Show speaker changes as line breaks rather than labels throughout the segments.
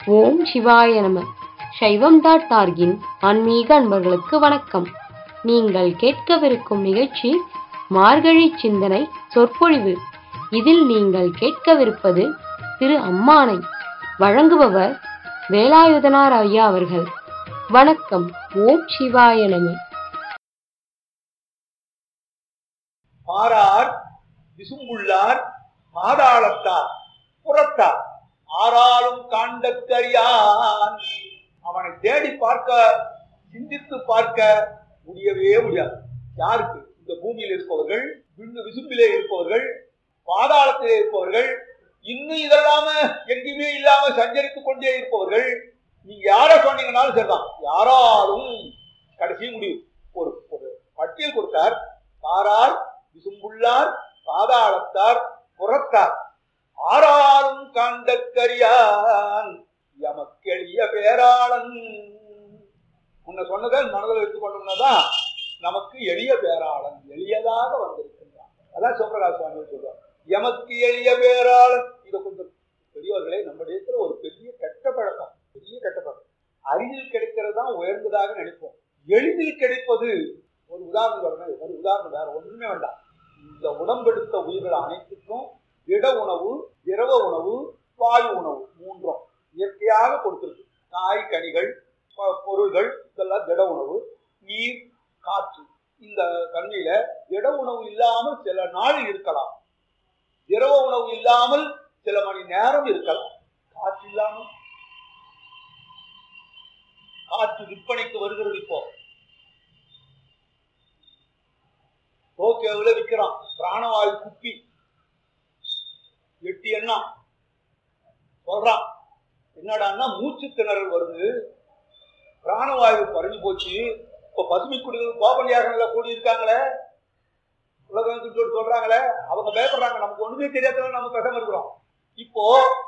ஓம் சிவாய நம சைவம் டாட் டார்கின் ஆன்மீக அன்பர்களுக்கு வணக்கம் நீங்கள் கேட்கவிருக்கும் நிகழ்ச்சி மார்கழி சிந்தனை சொற்பொழிவு இதில் நீங்கள் கேட்கவிருப்பது திரு அம்மானை வழங்குபவர் வேலாயுதனார் ஐயா அவர்கள் வணக்கம் ஓம் சிவாய நம
பாரார் விசும்புள்ளார் பாதாளத்தார் புறத்தார் ஆறாலும் காண்டக்கரியான் அவனை தேடி பார்க்க சிந்தித்து பார்க்க முடியவே முடியாது யாருக்கு இந்த பூமியில் இருப்பவர்கள் விண்ணு விசும்பிலே இருப்பவர்கள் பாதாளத்திலே இருப்பவர்கள் இன்னும் இதெல்லாம எங்கேயுமே இல்லாம சஞ்சரித்துக் கொண்டே இருப்பவர்கள் நீங்க யார சொன்னீங்கன்னாலும் சரிதான் யாராலும் கடைசி முடிவு ஒரு ஒரு பட்டியல் கொடுத்தார் பாரார் விசும்புள்ளார் பாதாளத்தார் புறத்தார் ஆறாலும் காண்டக்கரியான் எமக்கெளிய பேராளன் முன்ன சொன்னதை மனதில் எடுத்துக்கொண்டோம்னாதான் நமக்கு எளிய பேராளன் எளியதாக வந்திருக்கின்றான் அதான் சிவபிரகாஷ் சுவாமி சொல்றார் எமக்கு எளிய பேராளன் இதை கொஞ்சம் பெரியவர்களே நம்ம இடத்துல ஒரு பெரிய கெட்ட பழக்கம் பெரிய கெட்ட பழக்கம் அரிதில் கிடைக்கிறது தான் உயர்ந்ததாக நினைப்போம் எளிதில் கிடைப்பது ஒரு உதாரணம் சொல்றேன் ஒரு உதாரணம் வேற ஒண்ணுமே வேண்டாம் இந்த உடம்பெடுத்த உயிர்கள் அனைத்துக்கும் திட உணவு திரவ உணவு வாயு உணவு மூன்றும் இயற்கையாக கொடுத்திருக்கு காய் கனிகள் ப- பொருள்கள் இதெல்லாம் திட உணவு நீர் காற்று இந்த தன்மையில திட உணவு இல்லாமல் சில நாள் இருக்கலாம் திரவ உணவு இல்லாமல் சில மணி நேரம் இருக்கலாம் காற்று இல்லாமல் காற்று விற்பனைக்கு வருகிறது இப்போ டோக்கியோவில் விற்கிறான் பிராணவாயு குப்பி எட்டு எண்ணம் சொல்றான் என்னடான்னா மூச்சு திணறல் வருது பிராணவாயு குறைஞ்சு போச்சு இப்போ பசுமை குடிகள் கோபலியாக கூடி இருக்காங்களே உலகம் சொல்லிட்டு சொல்றாங்களே அவங்க பயப்படுறாங்க நமக்கு ஒண்ணுமே தெரியாதவங்க நம்ம பேசாம இருக்கிறோம் இப்போ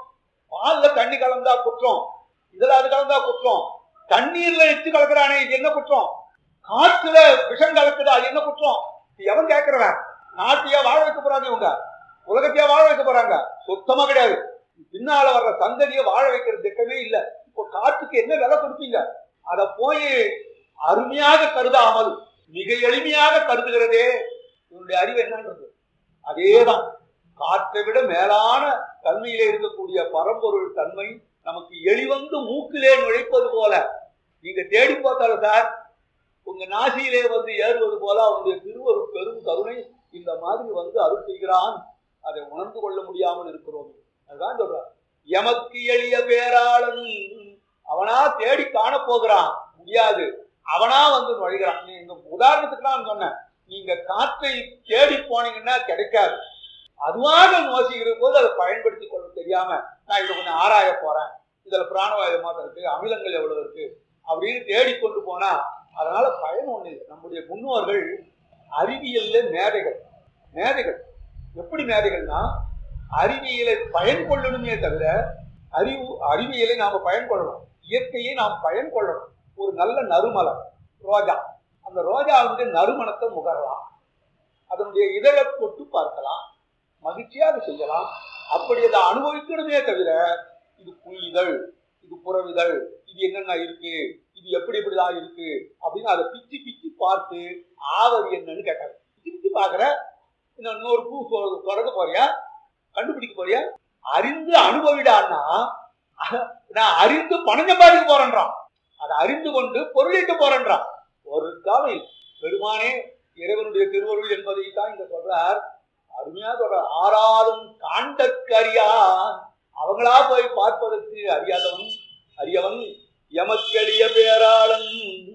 பால்ல தண்ணி கலந்தா குற்றம் இதுல அது கலந்தா குற்றம் தண்ணீர்ல எச்சு கலக்குறானே இது என்ன குற்றம் காற்றுல விஷம் கலக்குது அது என்ன குற்றம் இது எவன் கேட்கிறவன் நாட்டையா வாழ வைக்க போறாங்க இவங்க உலகத்தையா வாழ வைக்க போறாங்க சுத்தமா கிடையாது பின்னால வர்ற சந்ததியை வாழ வைக்கிற திட்டமே இல்ல இப்போ காற்றுக்கு என்ன விலை கொடுப்பீங்க அத போய் அருமையாக கருதாமல் மிக எளிமையாக கருதுகிறதே இவனுடைய அறிவு என்னன்றது அதேதான் காற்றை விட மேலான தன்மையிலே இருக்கக்கூடிய பரம்பொருள் தன்மை நமக்கு எளிவந்து மூக்கிலே நுழைப்பது போல நீங்க தேடி பார்த்தாலும் சார் உங்க நாசியிலே வந்து ஏறுவது போல அவனுடைய திருவருள் பெரும் கருணை இந்த மாதிரி வந்து அருள் செய்கிறான் அதை உணர்ந்து கொள்ள முடியாமல் இருக்கிறோம் அதுதான் சொல்றார் எமக்கு எளிய பேராளன் அவனா தேடி காண போகிறான் முடியாது அவனா வந்து நுழைகிறான் நீங்க உதாரணத்துக்கு நான் சொன்னேன் நீங்க காற்றை தேடி போனீங்கன்னா கிடைக்காது அதுவாக நோசிக்கிற போது அதை பயன்படுத்தி கொள்ள தெரியாம நான் இதை கொஞ்சம் ஆராய போறேன் இதுல பிராணவாயு மாத்திரம் இருக்கு அமிலங்கள் எவ்வளவு இருக்கு அப்படின்னு தேடி கொண்டு போனா அதனால பயன் ஒண்ணு இல்லை நம்முடைய முன்னோர்கள் அறிவியல்ல மேதைகள் மேதைகள் எப்படி மேதைகள்னா அறிவியலை பயன் கொள்ளணுமே தவிர அறிவு அறிவியலை நாம பயன் கொள்ளணும் இயற்கையை நாம் பயன் கொள்ளணும் ஒரு நல்ல நறுமலம் ரோஜா அந்த ரோஜாவுடைய நறுமணத்தை முகரலாம் அதனுடைய இதழை தொட்டு பார்க்கலாம் மகிழ்ச்சியாக செய்யலாம் அப்படி அதை அனுபவிக்கணுமே தவிர இது புள்ளிதழ் இது புறவிதழ் இது என்னென்ன இருக்கு இது எப்படி எப்படிதான் இருக்கு அப்படின்னு அதை பிச்சு பிச்சு பார்த்து ஆவது என்னன்னு கேட்டாங்க பிச்சு பிச்சு பார்க்குற இன்னும் இன்னொரு பூ சொ- தொடங்க போறியா கண்டுபிடிக்க போறியா அறிந்து அனுபவிடான்னா அஹ், நான் அறிந்து பணம் சம்பாதிக்க போறேன்றான் அதை அறிந்து கொண்டு பொருளீட்ட போறேன்றான் ஒரு காலம் பெருமானே இறைவனுடைய திருவருள் என்பதை தான் இங்க சொல்றார் அருமையா சொல்றார் ஆறாலும் காண்டற்கரியான் அவங்களா போய் பார்ப்பதற்கு அறியாதவன் அறியவன் எமக்கெளிய பேராளன்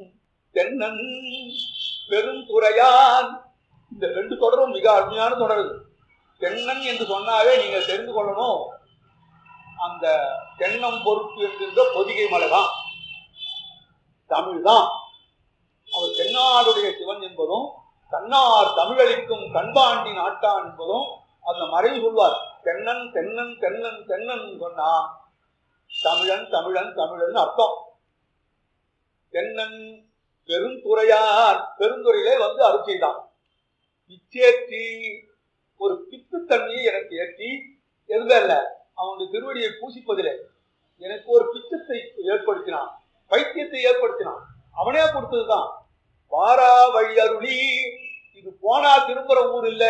தென்னன் பெருந்துறையான் இந்த ரெண்டு தொடரும் மிக அருமையான தொடர் இது. தென்னன் என்று சொன்னாவே நீங்க தெரிந்து கொள்ளணும் அந்த தென்னம் பொறுப்பு என்கின்ற பொதிகை மலை தான் தமிழ் தான் அவர் தென்னாடுடைய சிவன் என்பதும் தன்னார் தமிழளிக்கும் கண்பாண்டி நாட்டான் என்பதும் அந்த மறைவு சொல்வார் தென்னன் தென்னன் தென்னன் தென்னன் சொன்னா தமிழன் தமிழன் தமிழன் அர்த்தம் தென்னன் பெருந்துறையார் பெருந்துறையிலே வந்து அருள் செய்தான் பிச்சேற்றி ஒரு பித்துத்தன்மையை எனக்கு ஏற்றி எதுவே இல்ல அவனுடைய திருவடியை பூசிப்பதிலே எனக்கு ஒரு பித்து அவனே கொடுத்ததுதான் வாரா வழி அருளி இது போனா திரும்புற ஊர் இல்ல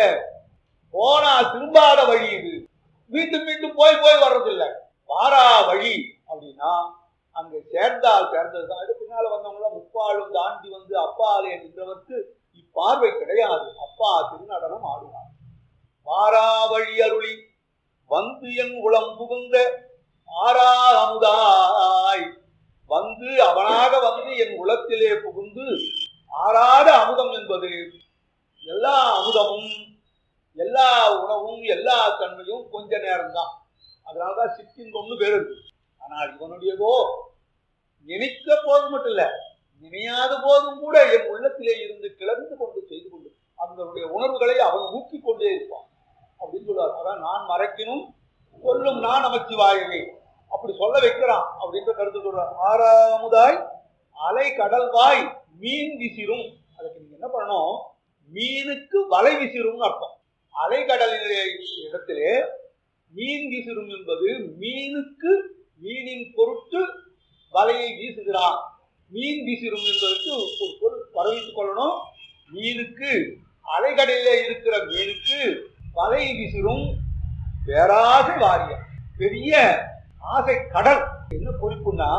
போனா திரும்பாத வழி இது மீண்டும் மீண்டும் போய் போய் வர்றதில்ல வாரா வழி அப்படின்னா அங்க சேர்ந்தால் சேர்ந்ததுதான் இது பின்னால வந்தவங்க முப்பாலும் தாண்டி வந்து அப்பாலே நின்றவர்க்கு இப்பார்வை கிடையாது அப்பா திருநடனம் ஆடுவார் வாரா வழி அருளி வந்து என் உளம் புகுந்த ஆரா அமுதாய் வந்து அவனாக வந்து என் உலத்திலே புகுந்து ஆறாத அமுதம் என்பது எல்லா அமுதமும் எல்லா உணவும் எல்லா தன்மையும் கொஞ்ச நேரம்தான் அதனாலதான் சிற்றின்பம்னு பேர் இருக்கு ஆனால் இவனுடையதோ நினைக்க போது மட்டும் இல்ல நினையாத போதும் கூட என் உள்ளத்திலே இருந்து கிளர்ந்து கொண்டு செய்து கொண்டு அவங்களுடைய உணர்வுகளை அவன் ஊக்கிக் கொண்டே இருப்பான் அப்படின்னு சொல்லுவார் அதான் நான் மறைக்கணும் சொல்லும் நான் நமச்சிவாயவே அப்படி சொல்ல வைக்கிறான் அப்படின்ற கருத்து சொல்றான் ஆறாமுதாய் அலை கடல்வாய் மீன் விசிறும் அதுக்கு நீங்க என்ன பண்ணணும் மீனுக்கு வலை விசிறும்னு அர்த்தம் அலைக்கடலிலே இடத்திலே மீன் வீசுறும் என்பது மீனுக்கு மீனின் பொருட்டு வலையை வீசுகிறான் மீன் வீசிடும் என்பதற்கு ஒரு பொருள் பரவித்துக் கொள்ளணும் மீனுக்கு அலைக்கடலிலே இருக்கிற மீனுக்கு வலை வீசிடும் பேராசை வாரியம் பெரிய ஆசை கடல் என்ன குறிப்புன்னா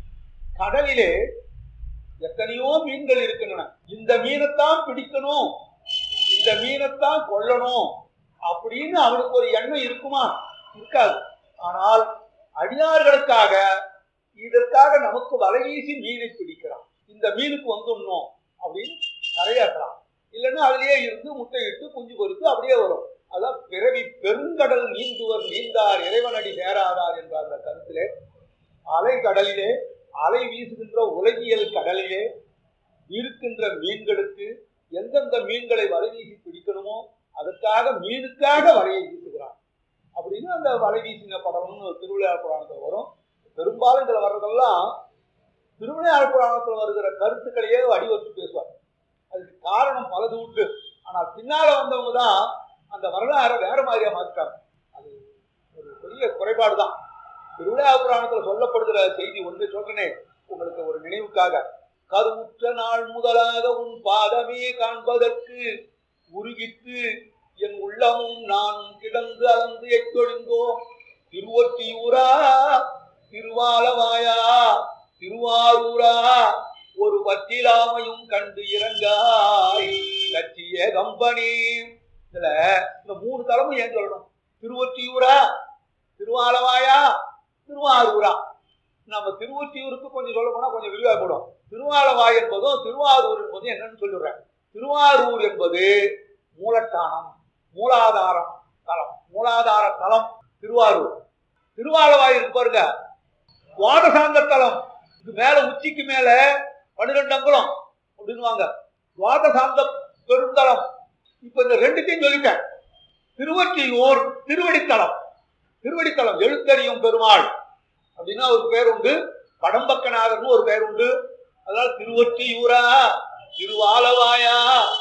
கடலிலே எத்தனையோ மீன்கள் இருக்கின்றன இந்த மீனைத்தான் பிடிக்கணும் இந்த மீனைத்தான் கொல்லணும் அப்படின்னு அவனுக்கு ஒரு எண்ணம் இருக்குமா இருக்காது ஆனால் அடியார்களுக்காக இதற்காக நமக்கு வலை வீசி மீனை பிடிக்கிறான் இந்த மீனுக்கு வந்துடணும் அப்படின்னு கரையாற்றலாம் இல்லைன்னா அதுலயே இருந்து முட்டையிட்டு குஞ்சு பொறுத்து அப்படியே வரும் அதான் பிறவி பெருங்கடல் நீந்துவர் நீந்தார் இறைவனடி சேராதார் என்ற அந்த கருத்திலே அலை கடலிலே அலை வீசுகின்ற உலகியல் கடலிலே இருக்கின்ற மீன்களுக்கு எந்தெந்த மீன்களை வலை வீசி பிடிக்கணுமோ அதற்காக மீனுக்காக வலையை வீசுகிறான் அப்படின்னு அந்த வலை வீசின படம்னு திருவிளையாட புராணத்தில் வரும் பெரும்பாலும் இதுல வர்றதெல்லாம் திருவிளையாட புராணத்தில் வருகிற கருத்துக்களையே அடிவச்சு பேசுவார் அதுக்கு காரணம் பலது உண்டு ஆனால் பின்னால வந்தவங்க தான் அந்த வரலாறை வேற மாதிரியா மாற்றிட்டாங்க அது ஒரு பெரிய குறைபாடு தான் திருவிழா புராணத்தில் சொல்லப்படுகிற செய்தி ஒன்று சொல்றேனே உங்களுக்கு ஒரு நினைவுக்காக கருவுற்ற நாள் முதலாக உன் பாதமே காண்பதற்கு உருகிட்டு என் உள்ளமும் நானும் கிடந்து அளந்து எட்டொழிந்தோ திருவொற்றியூரா திருவாலவாயா திருவாரூரா ஒரு பற்றிலாமையும் கண்டு இறங்காய் லட்சிய கம்பனி இதுல இந்த மூணு தலைமும் ஏன் சொல்லணும் திருவொற்றியூரா திருவாலவாயா திருவாரூரா நம்ம திருவொற்றியூருக்கு கொஞ்சம் சொல்ல போனா கொஞ்சம் விரிவாக போடும் திருவாலவாய் என்பதும் திருவாரூர் என்பதும் என்னன்னு சொல்லிடுறேன் திருவாரூர் என்பது மூலட்டானம் மூலாதாரம் தலம் மூலாதார தலம் திருவாரூர் திருவாலவாய் இருக்கு பாருங்க துவாதசாந்த தலம் இது மேல உச்சிக்கு மேல பன்னிரெண்டு அங்குலம் அப்படின்னுவாங்க துவாதசாந்த பெருந்தலம் இப்ப இந்த ரெண்டுத்தையும் சொல்லிட்டேன் திருவொற்றியூர் திருவடித்தலம் திருவடித்தலம் எழுத்தறியும் பெருமாள் அப்படின்னா ஒரு பேர் உண்டு படம்பக்கநாதர்னு ஒரு பேர் உண்டு அதனால திருவொற்றியூரா திருவாலவாயா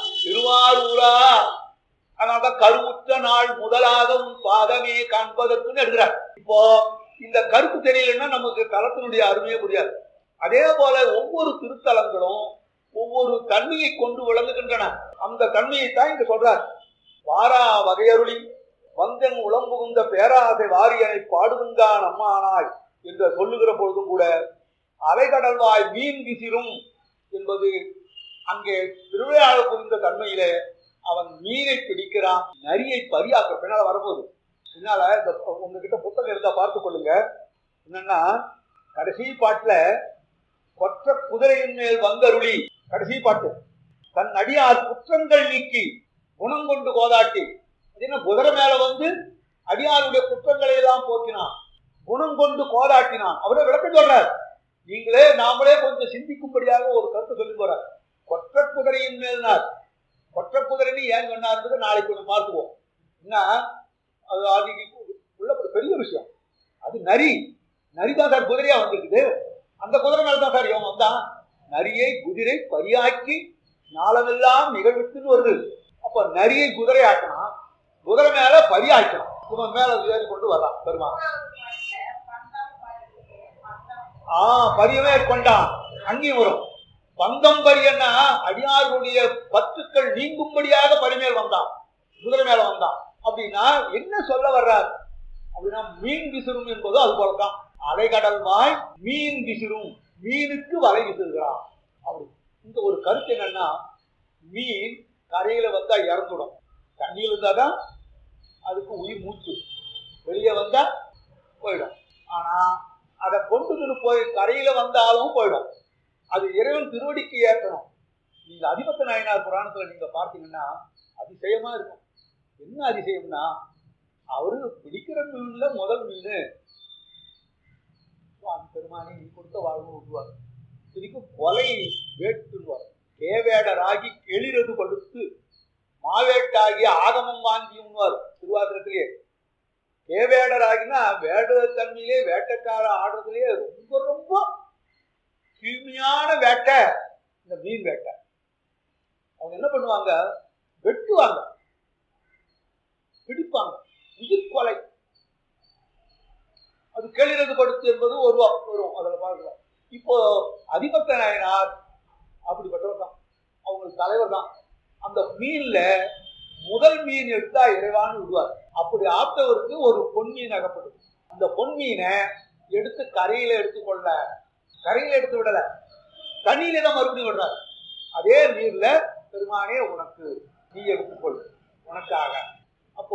திருவாரூரா அதனால்தான் கருவுற்ற நாள் முதலாக உன் பாதமே காண்பதற்குன்னு எழுதுறார் இப்போ இந்த கருத்து தெரியலன்னா நமக்கு தலத்தினுடைய அருமையே புரியாது அதே போல ஒவ்வொரு திருத்தலங்களும் ஒவ்வொரு தன்மையை கொண்டு விளங்குகின்றன அந்த தன்மையை தான் இங்க சொல்றார் வாரா வகையருளி வந்தன் உளம்புகுந்த பேராசை வாரியனை பாடுதுங்கான் அம்மானாய் என்று சொல்லுகிற பொழுதும் கூட அலைகடல்வாய் மீன் விசிறும் என்பது அங்கே திருவிளையாட புரிந்த தன்மையிலே அவன் மீனை பிடிக்கிறான் நரியை பரியாக்க பின்னால வரப்போகுது பின்னால இந்த உங்ககிட்ட புத்தகம் இருந்தா பார்த்து கொள்ளுங்க என்னன்னா கடைசி பாட்டுல கொற்ற குதிரையின் மேல் வந்தருளி கடைசி பாட்டு தன் அடியார் குற்றங்கள் நீக்கி குணம் கொண்டு கோதாட்டி அது என்ன குதிரை மேல வந்து அடியாருடைய குற்றங்களை எல்லாம் போக்கினான் குணம் கொண்டு கோதாட்டினான் அவரை விளக்கம் சொல்றார் நீங்களே நாமளே கொஞ்சம் சிந்திக்கும்படியாக ஒரு கருத்து சொல்லி போறார் கொற்ற குதிரையின் மேல்னார் கொற்ற குதிரைன்னு ஏன் சொன்னார்ன்றது நாளைக்கு கொஞ்சம் பார்த்துவோம் என்ன அது அதுக்கு உள்ள ஒரு பெரிய விஷயம் அது நரி நரி தான் சார் குதிரையா வந்திருக்குது அந்த குதிரை மேல தான் சார் இவன் வந்தான் நரியை குதிரை பரியாக்கி நாளமெல்லாம் நிகழ்வுக்குன்னு வருது அப்ப நரியை குதிரை ஆக்கினான் குதிரை மேல பரியாக்கினான் இவன் மேல ஏறி கொண்டு வர்றான் பெருமாள் ஆ பரியமே கொண்டான் அங்கேயும் வரும் பந்தம் பரியன்னா அடியார்களுடைய பத்துக்கள் நீங்கும்படியாக பரிமேல் வந்தான் குதிரை மேல வந்தான் அப்படின்னா என்ன சொல்ல வர்றார் அப்படின்னா மீன் விசிறும் என்பது அது போலதான் அலைகடல் வாய் மீன் விசிறும் மீனுக்கு வலை விசிறுகிறான் அப்படி இந்த ஒரு கருத்து என்னன்னா மீன் கரையில வந்தா இறந்துடும் தண்ணியில் இருந்தாதான் அதுக்கு உயிர் மூச்சு வெளியே வந்தா போயிடும் ஆனா அதை கொண்டுகிட்டு போய் கரையில வந்தாலும் போயிடும் அது இறைவன் திருவடிக்கு ஏற்றணும் நீங்க அதிபத்த நாயனார் புராணத்துல நீங்க பார்த்தீங்கன்னா அதிசயமா இருக்கும் என்ன அதிசயம்னா அவரு பிடிக்கிற மீன்ல முதல் மீன் சுவாமி பெருமானி நீ கொடுத்த வாழ்வு விட்டுவார் திருப்பி கொலை வேட்டுவார் கேவேடராகி கெளிரது படுத்து மாவேட்டாகி ஆகமம் வாங்கியும்வார் திருவாதிரத்திலேயே கேவேடராகினா வேடத்தன்மையிலே வேட்டைக்கார ஆடுறதுலயே ரொம்ப ரொம்ப தூய்மையான வேட்டை இந்த மீன் வேட்டை அவங்க என்ன பண்ணுவாங்க வெட்டுவாங்க பிடிப்பாங்க உயிர் கொலை அது கேளிரது படுத்து என்பது ஒரு வா- வரும் அதில் பார்க்கலாம் இப்போ அதிபத்த நாயனார் அப்படிப்பட்டவர் தான் அவங்களுக்கு தலைவர் தான் அந்த மீன்ல முதல் மீன் எடுத்தா இறைவான்னு விடுவார் அப்படி ஆத்தவருக்கு ஒரு பொன் மீன் அகப்படுது அந்த பொன் மீனை எடுத்து கரையில எடுத்துக்கொள்ள கரையில எடுத்து விடல தண்ணியில தான் மறுபடியும் விடுறாரு அதே நீர்ல பெருமானே உனக்கு நீ எடுத்துக்கொள் உனக்காக அப்போ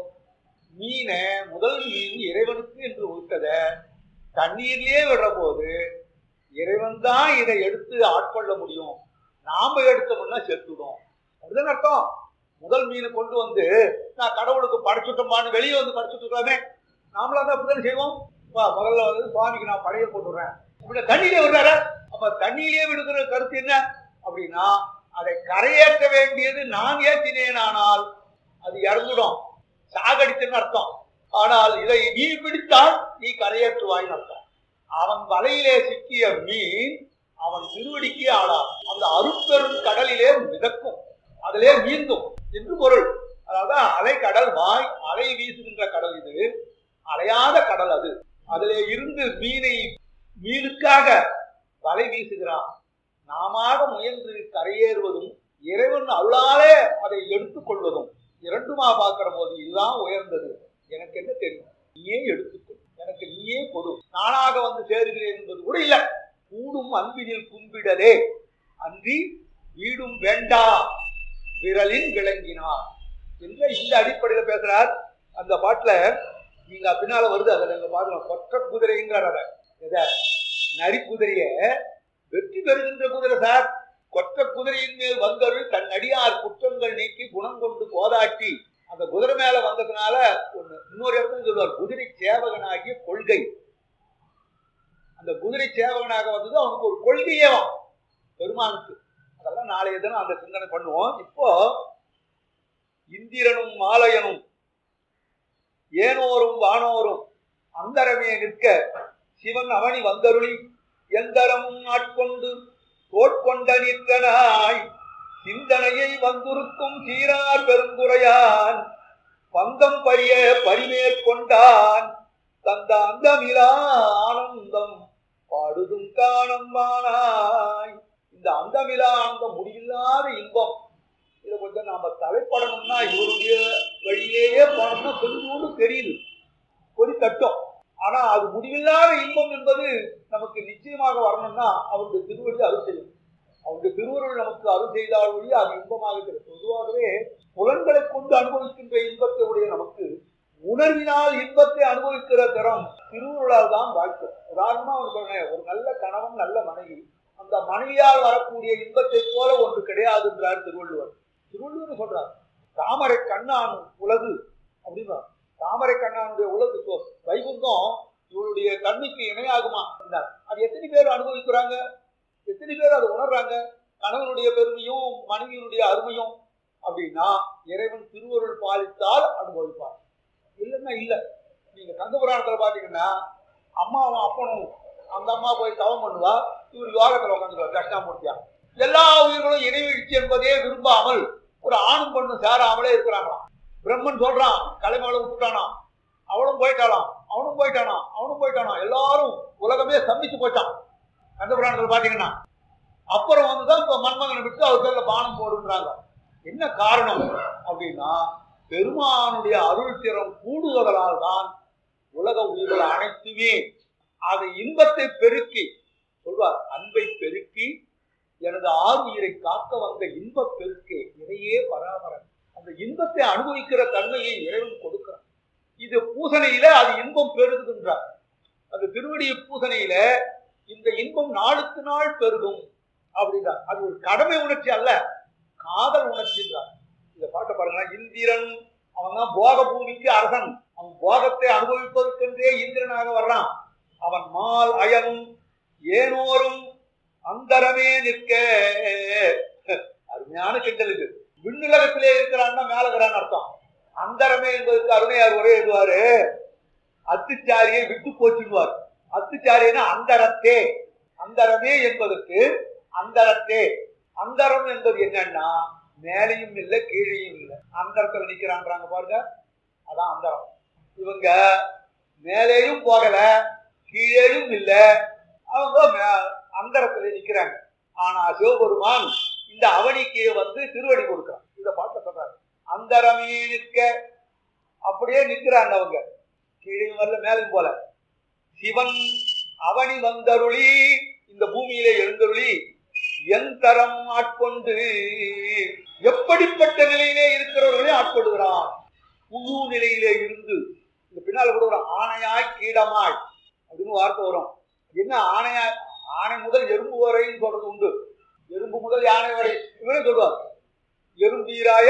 மீனை முதல் மீன் இறைவனுக்கு என்று விட்டத தண்ணீர்லயே விடுற போது இறைவன் தான் இதை எடுத்து ஆட்கொள்ள முடியும் நாம எடுத்தோம்னா செத்துடும் அதுதான் அர்த்தம் முதல் மீனை கொண்டு வந்து நான் கடவுளுக்கு படைச்சுட்டோம்பான்னு வெளியே வந்து படைச்சுட்டு இருக்கலாமே நாமளா தான் அப்படிதான் செய்வோம் வா, முதல்ல வந்து சுவாமிக்கு நான் படையல் கொண்டு வரேன் இப்படி தண்ணியிலே விடுறாரு அப்ப தண்ணியிலே விடுகிற கருத்து என்ன அப்படின்னா அதை கரையேற்ற வேண்டியது நான் ஏற்றினேன் ஆனால் அது இறந்துடும் சாகடிச்சுன்னு அர்த்தம் ஆனால் இதை நீ பிடித்தால் நீ கரையேற்றுவாய்னு அர்த்தம் அவன் வலையிலே சிக்கிய மீன் அவன் திருவடிக்கு ஆளாம் அந்த அருட்பெரும் கடலிலே மிதக்கும் அதிலே மீண்டும் என்று பொருள் அதாவது அலை கடல் வாய் அலை வீசுகின்ற கடல் இது அலையாத கடல் அது அதிலே இருந்து மீனை மீனுக்காக வலை வீசுகிறான் நாமாக முயன்று கரையேறுவதும் இறைவன் அருளாலே அதை எடுத்துக் கொள்வதும் இரண்டுமா பார்க்கிற போது இதுதான் உயர்ந்தது எனக்கு என்ன தெரியும் நீயே எடுத்துக்கொள் எனக்கு நீயே கொடு நானாக வந்து சேருகிறேன் என்பது கூட இல்ல கூடும் அன்பினில் கும்பிடலே அன்றி வீடும் வேண்டா விரலின் விளங்கினார் என்ற இந்த அடிப்படையில பேசுறார் அந்த பாட்டுல நீங்க பின்னால வருது அதை நீங்க பாருங்க கொற்ற குதிரைங்கிறார் அதை எதை நரி குதிரைய வெற்றி பெறுகின்ற குதிரை சார் கொற்ற குதிரையின் மேல் வந்தருள் தன் அடியார் குற்றங்கள் நீக்கி குணம் கொண்டு போதாட்டி அந்த குதிரை மேல வந்ததுனால ஒண்ணு இன்னொரு இடத்துல சொல்லுவார் குதிரை சேவகனாகிய கொள்கை அந்த குதிரை சேவகனாக வந்தது அவனுக்கு ஒரு கொள்கையே பெருமானுக்கு அதெல்லாம் நாளைய தினம் அந்த சிந்தனை பண்ணுவோம் இப்போ இந்திரனும் மாலையனும் ஏனோரும் வானோரும் அந்தரமே நிற்க சிவன் அவனி வந்தருளி எந்தரமும் ஆட்கொண்டு தோட்கொண்ட நிற்றனாய் சிந்தனையை வந்துருக்கும் சீரார் பெருங்குறையான் பந்தம் பரிய பரிமேற்கொண்டான் தந்த அந்தமிலா ஆனந்தம் பாடுதும் காணம்பானாய் இந்த அந்தமிலா ஆனந்தம் முடிவில்லாத இன்பம் இதை கொஞ்சம் நாம தலைப்படணும்னா இவருடைய வழியிலேயே போனோம்னா கொஞ்சோண்டு தெரியுது கொடி தட்டும் ஆனா அது முடிவில்லாத இன்பம் என்பது நமக்கு நிச்சயமாக வரணும்னா அவருடைய திருவடி அருள் செய்யும் அவருடைய திருவருள் நமக்கு அருள் செய்தால் ஒழிய அது இன்பமாக கிடைக்கும் பொதுவாகவே புலன்களை கொண்டு அனுபவிக்கின்ற இன்பத்தை உடைய நமக்கு உணர்வினால் இன்பத்தை அனுபவிக்கிற திறம் திருவுருளால் தான் வாய்ப்பு உதாரணமா அவர் சொன்னேன் ஒரு நல்ல கணவன் நல்ல மனைவி அந்த மனைவியால் வரக்கூடிய இன்பத்தை போல ஒன்று கிடையாதுன்றார் திருவள்ளுவர் திருவள்ளுவர் சொல்றார் தாமரை கண்ணான் உலகு அப்படின்னா தாமரை கண்ணானுடைய உலகு சொ- வைகுந்தம் இவருடைய கண்ணுக்கு இணையாகுமா என்றார். அது எத்தனை பேர் அனுபவிக்கிறாங்க எத்தனை பேர் அதை உணர்றாங்க கணவனுடைய பெருமையும் மனைவியினுடைய அருமையும் அப்படின்னா இறைவன் திருவருள் பாலித்தால் அனுபவிப்பார் இல்லைன்னா இல்லை நீங்க கந்த புராணத்துல பாத்தீங்கன்னா அம்மாவும் அப்பனும் அந்த அம்மா போய் தவம் பண்ணுவா இவர் யோகத்துல உட்காந்துருவார் தட்சிணாமூர்த்தியா எல்லா உயிர்களும் இணைவீழ்ச்சி என்பதே விரும்பாமல் ஒரு ஆணும் பெண்ணும் சேராமலே இருக்கிறாங்களாம் பிரம்மன் சொல்றான் கலைமகளை விட்டுட்டானாம் அவளும் போயிட்டாளாம் அவனும் போயிட்டானாம் அவனும் போயிட்டானாம் எல்லாரும் உலகமே சம்பிச்சு போச்சான் கந்த புராணத்துல பாத்தீங்கன்னா அப்புறம் வந்துதான் இப்ப மன்மகனை விட்டு அவர் பேர்ல பானம் போடுன்றாங்க என்ன காரணம் அப்படின்னா பெருமானுடைய அருள் திறம் கூடுவதனால் தான் உலக உயிர்கள் அனைத்துமே அதை இன்பத்தை பெருக்கி சொல்வார் அன்பை பெருக்கி எனது ஆறுயிரை காக்க வந்த இன்பப் பெருக்கே இதையே பராமரன் அந்த இன்பத்தை அனுபவிக்கிற தன்மையை இறைவன் கொடுக்கிறான் இது பூசணையில அது இன்பம் பெருகுகின்றார் அந்த திருவடிய பூசணையில இந்த இன்பம் நாளுக்கு நாள் பெருகும் அப்படின்றார் அது ஒரு கடமை உணர்ச்சி அல்ல காதல் உணர்ச்சின்றார் இந்த பாட்டை பாருங்க இந்திரன் அவன் தான் போக பூமிக்கு அரசன் அவன் போகத்தை அனுபவிப்பதற்கென்றே இந்திரனாக வர்றான் அவன் மால் அயனும் ஏனோரும் அந்தரமே நிற்க அருமையான கிண்டல் இது விண்ணுலகத்திலே இருக்கிறான்னா மேலகிறான்னு அர்த்தம் அந்தரமே என்பதற்கு அருமையார் ஒரே எழுதுவாரு அத்துச்சாரியை விட்டு போச்சுடுவார் அத்துச்சாரியனா அந்தரத்தே அந்தரமே என்பதற்கு அந்தரத்தே அந்தரம் என்பது என்னன்னா மேலையும் இல்லை கீழையும் இல்லை அந்தரத்துல நிக்கிறான்றாங்க பாருங்க அதான் அந்தரம் இவங்க மேலேயும் போகல கீழேயும் இல்லை அவங்க மே- அந்தரத்துல நிக்கிறாங்க ஆனா சிவபெருமான் இந்த அவனிக்கு வந்து திருவடி கொடுக்கிறான் இத பாட்ட சொல்றாரு அந்தரமே நிற்க அப்படியே நிக்கிறாங்க அவங்க கீழே வரல மேலும் போல சிவன் அவனி வந்தருளி இந்த பூமியிலே எழுந்தருளி என் தரம் ஆட்கொண்டு எப்படிப்பட்ட நிலையிலே இருக்கிறவர்களே ஆட்கொள்கிறான் புது நிலையிலே இருந்து இந்த பின்னால கூட ஒரு ஆணையாய் கீடமாய் அப்படின்னு வார்த்தை வரும் என்ன ஆணையாய் ஆணை முதல் எறும்பு வரைன்னு சொல்றது உண்டு எறும்பு முதல் யானை வரை இவரே சொல்வார் எறும்பீராய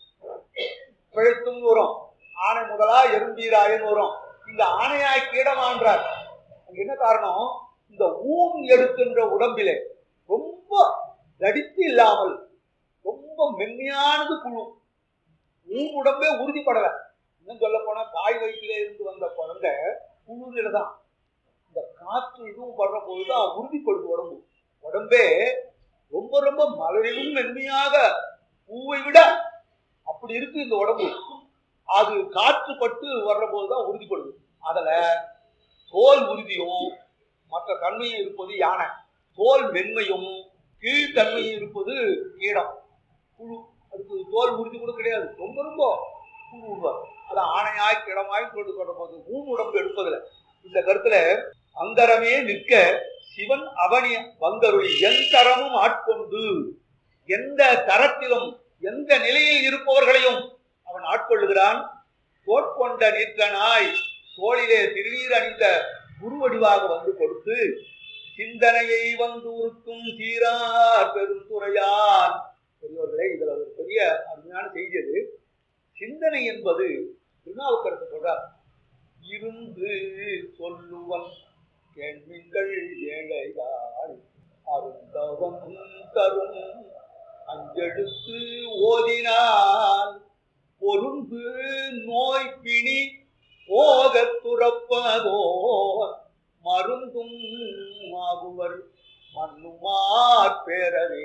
பிழைத்தும் வரும் ஆணை முதலா எறும்பீராயன்னு வரும் இந்த ஆணையாய் கீடமான்றார் அங்க என்ன காரணம் இந்த ஊன் எடுக்கின்ற உடம்பிலே ரொம்ப தடித்து இல்லாமல் ரொம்ப மென்மையானது புழு ஊன் உடம்பே உறுதிப்படல இன்னும் சொல்ல போனா தாய் வயிற்றிலே இருந்து வந்த குழந்தை புழுநில தான் இந்த காற்று இதுவும் படுற போதுதான் உறுதிப்படுது உடம்பு உடம்பே ரொம்ப ரொம்ப மலரிலும் மென்மையாக பூவை விட அப்படி இருக்கு இந்த உடம்பு அது காற்று பட்டு வர்ற போதுதான் உறுதிப்படுது அதுல தோல் உறுதியும் மற்ற தன்மையும் இருப்பது யானை தோல் மென்மையும் கீழ்த்தன்மையும் இருப்பது ஈடம் புழு அதுக்கு தோல் உறுதி கூட கிடையாது ரொம்ப ரொம்ப புழு உருவாது அது ஆணையாய் கிடமாய் கொண்டு கொண்ட போது ஊன் உடம்பு எடுப்பதில்லை இந்த கருத்துல அந்தரமே நிற்க சிவன் அவனி வந்தருளி எந்தரமும் ஆட்கொண்டு எந்த தரத்திலும் எந்த நிலையில் இருப்பவர்களையும் அவன் ஆட்கொள்ளுகிறான் தோற்கொண்ட நிற்றனாய் தோளிலே திருநீர் அணிந்த குருவடிவாக வந்து கொடுத்து சிந்தனையை வந்து உறுக்கும் சீரார் பெருந்துறையான் பெரியவர்களே இதுல ஒரு பெரிய அருமையான செய்தி அது சிந்தனை என்பது திருநாவுக்கரசு சொல்றார் இருந்து சொல்லுவன் கேள்விங்கள் ஏழையாள் அருந்தவம் தரும் அஞ்செழுத்து ஓதினால் பொருந்து நோய் பிணி போகத் துறப்பதோர் மருந்தும் ஆகுவர் மண்ணுமார் பேரவே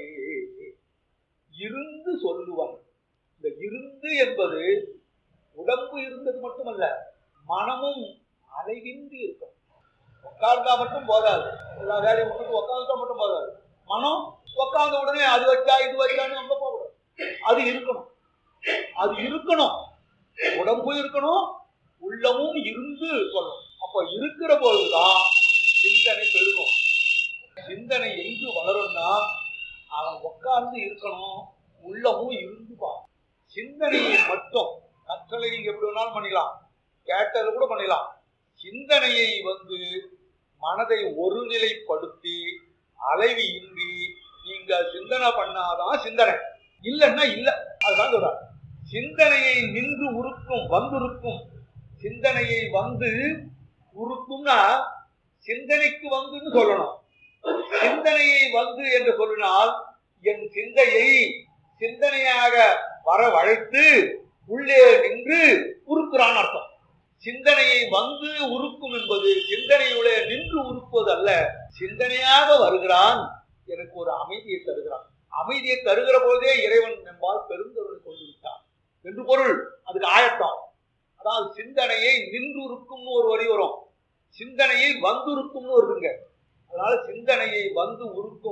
இருந்து சொல்லுவன் இந்த இருந்து என்பது உடம்பு இருந்தது மட்டுமல்ல மனமும் அலைவின்றி இருக்கும் உட்கார்ந்தா மட்டும் போதாது எல்லா வேலையும் விட்டுட்டு உட்கார்ந்தா மட்டும் போதாது மனம் உட்கார்ந்த உடனே அது வச்சா இது வச்சான்னு அங்க போகக்கூடாது அது இருக்கணும் அது இருக்கணும் உடம்பும் இருக்கணும் உள்ளமும் இருந்து சொல்லணும் அப்ப இருக்கிற போதுதான் சிந்தனை பெருகும் சிந்தனை எங்கு வளரும்னா அவன் உட்கார்ந்து இருக்கணும் உள்ளமும் இருந்து பா சிந்தனையை மட்டும் கற்றலை நீங்க எப்படி வேணாலும் பண்ணிக்கலாம் கேட்டது கூட பண்ணிடலாம் சிந்தனையை வந்து மனதை ஒருநிலைப்படுத்தி அலைவி இன்றி நீங்க சிந்தனை பண்ணாதான் சிந்தனை இல்லைன்னா இல்ல அதுதான் சொல்றார் சிந்தனையை நின்று உருக்கும் வந்துருக்கும் சிந்தனையை வந்து உருக்கும்னா சிந்தனைக்கு வந்துன்னு சொல்லணும் சிந்தனையை வந்து என்று சொல்லினால் என் சிந்தையை சிந்தனையாக வரவழைத்து உள்ளே நின்று உருக்குறான் அர்த்தம் சிந்தனையை வந்து உருக்கும் என்பது சிந்தனையுள்ளே நின்று உருக்குவது அல்ல சிந்தனையாக வருகிறான் எனக்கு ஒரு அமைதியை தருகிறான் அமைதியை தருகிற போதே இறைவன் நம்பால் பெருந்தொருள் கொண்டு விட்டான் என்று பொருள் அதுக்கு ஆயத்தம் அதாவது சிந்தனையை நின்றுருக்கும்னு ஒரு வரி வரும் சிந்தனையை வந்துருக்கும்னு வருதுங்க அதனால சிந்தனையை வந்து உருக்கும்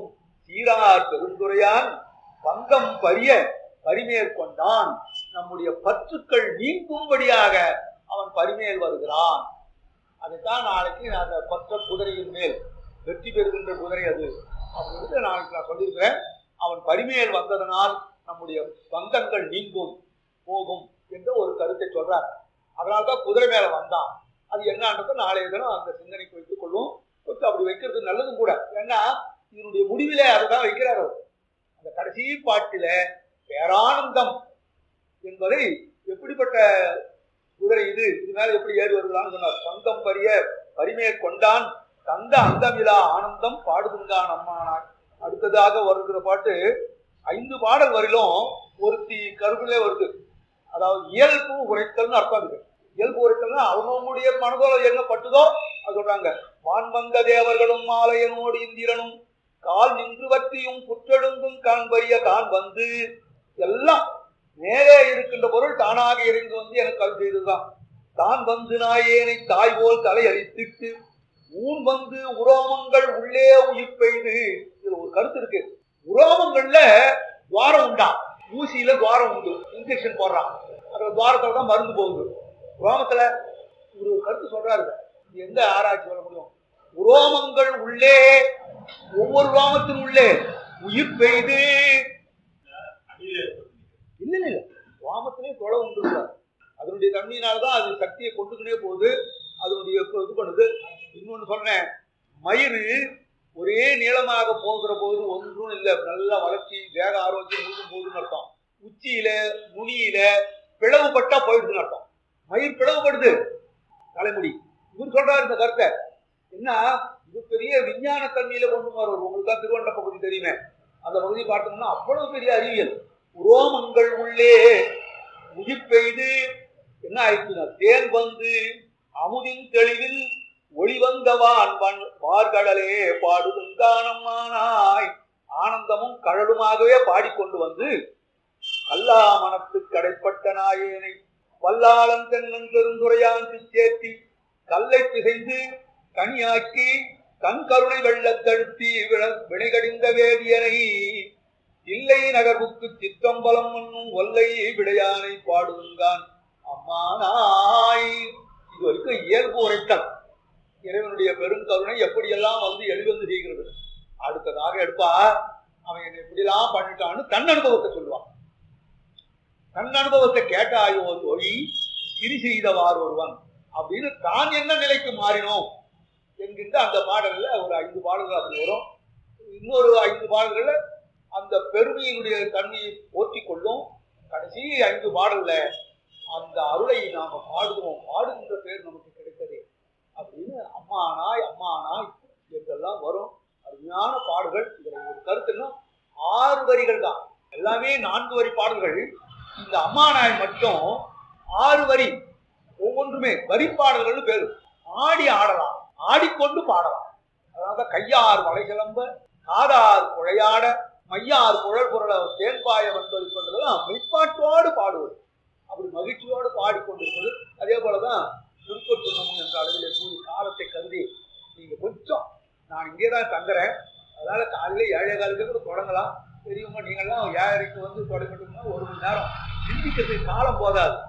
சீரார் பெருந்துரையான் பங்கம் பரிய பரிமேற்கொண்டான் நம்முடைய பற்றுக்கள் நீங்கும்படியாக அவன் பரிமேல் வருகிறான் அதுதான் நாளைக்கு நான் அந்த பற்ற குதிரையின் மேல் வெற்றி பெறுகின்ற குதிரை அது அப்படின்னு நாளைக்கு நான் சொல்லியிருக்கிறேன் அவன் பரிமேல் வந்ததனால் நம்முடைய பங்கங்கள் நீங்கும் போகும் என்ற ஒரு கருத்தை சொல்றார் அதனால தான் குதிரை மேல வந்தான் அது என்னன்றதை நாளைய தினம் அந்த சிந்தனைக்கு வைத்துக் கொள்வோம் கொஞ்சம் அப்படி வைக்கிறது நல்லதும் கூட ஏன்னா இதனுடைய முடிவிலே அதுதான் வைக்கிறார் அவர் அந்த கடைசி பாட்டில பேரானந்தம் என்பதை எப்படிப்பட்ட குதிரை இது இது மேல எப்படி ஏறி வருகிறான்னு சொன்னார் சொந்தம் பரிய பரிமையை கொண்டான் தந்த அந்தமிலா ஆனந்தம் பாடுதுங்கான் அம்மானாய் அடுத்ததாக வருகிற பாட்டு ஐந்து பாடல் வரையிலும் ஒருத்தி கருவிலே வருது அதாவது இயல்பு உரைத்தல்னு அர்த்தம் இருக்கு இயல்பு உரைத்தல்னா அவங்கவுங்களுடைய மனதோல என்ன பட்டுதோ அது சொல்றாங்க வான்வந்த தேவர்களும் மாலையனோடு இந்திரனும் கால் நின்று வற்றியும் புற்றெழுந்தும் காண்பறிய தான் வந்து எல்லாம் மேலே இருக்கின்ற பொருள் தானாக இறங்கி வந்து எனக்கு அது செய்ததுதான் தான் வந்து நாயேனை தாய் போல் தலை அழித்திட்டு ஊன் வந்து உரோமங்கள் உள்ளே உயிர் பெய்து இதுல ஒரு கருத்து இருக்கு உரோமங்கள்ல துவாரம் உண்டா ஊசியில துவாரம் உண்டு இன்ஜெக்ஷன் போடுறான் அந்த துவாரத்துல தான் மருந்து போகுது உரோமத்துல ஒரு கருத்து சொல்றாரு இது எந்த ஆராய்ச்சி வர முடியும் உரோமங்கள் உள்ளே ஒவ்வொரு ரோமத்தின் உள்ளே உயிர் பெய்து இல்ல இல்ல இல்ல வாமத்திலே தொலை உண்டு அதனுடைய தண்ணியினாலதான் அது சக்தியை கொண்டுக்கினே போகுது அதனுடைய இப்ப இது பண்ணுது இன்னொன்னு சொன்னேன் மயிறு ஒரே நீளமாக போகிற போது ஒன்றும் இல்லை நல்ல வளர்ச்சி வேக ஆரோக்கியம் முழுதும் போகுதுன்னு அர்த்தம் உச்சியில நுனியில பிளவுபட்டா போயிடுதுன்னு அர்த்தம் மயிர் பிளவுபடுது தலைமுடி இவர் சொல்றாரு இந்த கருத்தை என்ன இது பெரிய விஞ்ஞான தன்மையில கொண்டு வருவார் உங்களுக்கு தான் திருவண்ட பகுதி தெரியுமே அந்த பகுதி பார்த்தோம்னா அவ்வளவு பெரிய அறிவியல் உரோமங்கள் உள்ளே உயிர் பெய்து என்ன ஆயிடுச்சுன்னா தேன் வந்து அமுதின் தெளிவில் ஒளிவந்தவான் வன் வார்கடலே பாடுதுங்கானம்மானாய் ஆனந்தமும் கழலுமாகவே பாடிக்கொண்டு வந்து கல்லாமணத்து கடைப்பட்ட நாயேனை வல்லாளன் தென்னன் பெருந்துரையான் சேர்த்தி கல்லை பிசைந்து கனியாக்கி கண் கருணை வெள்ளத்தழுத்தி வினைகடிந்த வேதியனை இல்லை நகர்வுக்கு சித்தம்பலம் என்னும் ஒல்லை விடையானை பாடுதுங்கான் அம்மானாய் இது வரைக்கும் இயல்பு உரைத்தல் இறைவனுடைய பெருங்கருணை எப்படியெல்லாம் வந்து எழுவந்து செய்கிறது அடுத்ததாக எடுப்பா அவன் என்னை இப்படிலாம் பண்ணிட்டான்னு தன் அனுபவத்தை சொல்லுவான் தன் அனுபவத்தை கேட்டாயோ தோழி திரி செய்தவார் ஒருவன் அப்படின்னு தான் என்ன நிலைக்கு மாறினோம் என்கின்ற அந்த பாடல்ல ஒரு ஐந்து பாடல்கள் அப்படி வரும் இன்னொரு ஐந்து பாடல்கள்ல அந்த பெருமையினுடைய தன்மையை போற்றிக் கொள்ளும் கடைசி ஐந்து பாடல்ல அந்த அருளை நாம பாடுவோம் பாடுகின்ற பேர் நமக்கு கிடைத்ததே அப்படின்னு அம்மானாய் அம்மானாய் என்றெல்லாம் வரும் அருமையான பாடல்கள் இதுல ஒரு கருத்துன்னா ஆறு வரிகள் தான் எல்லாமே நான்கு வரி பாடல்கள் இந்த அம்மானாய் மட்டும் ஆறு வரி ஒவ்வொன்றுமே வரி பாடல்கள்னு பேரு ஆடி ஆடலாம் ஆடிக்கொண்டு பாடலாம் அதாவது கையார் வலை கிளம்ப காதார் குழையாட மையார் குழல் குரல தேன்பாய வந்தது கொண்டதெல்லாம் மெய்ப்பாட்டோடு பாடுவது அப்படி மகிழ்ச்சியோடு பாடிக்கொண்டிருப்பது அதே போலதான் திருப்பத்துணமும் என்ற அளவிலே கூறி காலத்தை கருதி நீங்க கொஞ்சம் நான் இங்கே தான் தங்குறேன் அதனால காலையில ஏழை காலுக்கு கூட தொடங்கலாம் பெரியவங்க நீங்கள்லாம் ஏழரைக்கு வந்து தொடங்கிட்டோம்னா ஒரு மணி நேரம் சிந்திக்கிறதுக்கு காலம் போதாது